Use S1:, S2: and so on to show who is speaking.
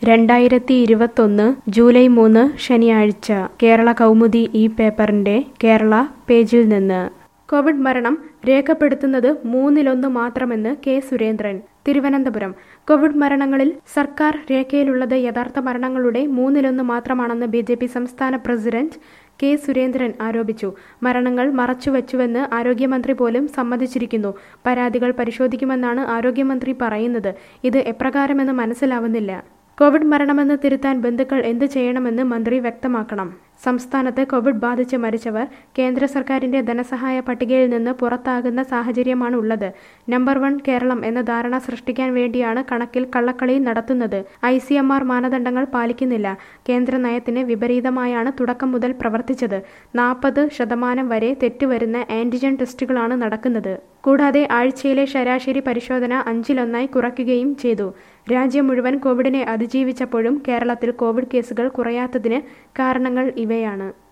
S1: രണ്ടായിരത്തി ഇരുപത്തൊന്ന് ജൂലൈ മൂന്ന് ശനിയാഴ്ച കേരള കൗമുദി ഈ പേപ്പറിന്റെ കേരള പേജിൽ നിന്ന് കോവിഡ് മരണം രേഖപ്പെടുത്തുന്നത് മൂന്നിലൊന്ന് മാത്രമെന്ന് കെ സുരേന്ദ്രൻ തിരുവനന്തപുരം കോവിഡ് മരണങ്ങളിൽ സർക്കാർ രേഖയിലുള്ളത് യഥാർത്ഥ മരണങ്ങളുടെ മൂന്നിലൊന്ന് മാത്രമാണെന്ന് ബി ജെ പി സംസ്ഥാന പ്രസിഡന്റ് കെ സുരേന്ദ്രൻ ആരോപിച്ചു മരണങ്ങൾ മറച്ചുവെച്ചുവെന്ന് ആരോഗ്യമന്ത്രി പോലും സമ്മതിച്ചിരിക്കുന്നു പരാതികൾ പരിശോധിക്കുമെന്നാണ് ആരോഗ്യമന്ത്രി പറയുന്നത് ഇത് എപ്രകാരമെന്ന് മനസ്സിലാവുന്നില്ല കോവിഡ് മരണമെന്ന് തിരുത്താൻ ബന്ധുക്കൾ എന്ത് ചെയ്യണമെന്ന് മന്ത്രി വ്യക്തമാക്കണം സംസ്ഥാനത്ത് കോവിഡ് ബാധിച്ച് മരിച്ചവർ കേന്ദ്ര സർക്കാരിന്റെ ധനസഹായ പട്ടികയിൽ നിന്ന് പുറത്താകുന്ന സാഹചര്യമാണ് ഉള്ളത് നമ്പർ വൺ കേരളം എന്ന ധാരണ സൃഷ്ടിക്കാൻ വേണ്ടിയാണ് കണക്കിൽ കള്ളക്കളി നടത്തുന്നത് ഐ സി എം ആർ മാനദണ്ഡങ്ങൾ പാലിക്കുന്നില്ല കേന്ദ്ര നയത്തിന് വിപരീതമായാണ് തുടക്കം മുതൽ പ്രവർത്തിച്ചത് നാൽപ്പത് ശതമാനം വരെ തെറ്റുവരുന്ന ആന്റിജൻ ടെസ്റ്റുകളാണ് നടക്കുന്നത് കൂടാതെ ആഴ്ചയിലെ ശരാശരി പരിശോധന അഞ്ചിലൊന്നായി കുറയ്ക്കുകയും ചെയ്തു രാജ്യം മുഴുവൻ കോവിഡിനെ അതിജീവിച്ചപ്പോഴും കേരളത്തിൽ കോവിഡ് കേസുകൾ കുറയാത്തതിന് കാരണങ്ങൾ ഇവയാണ്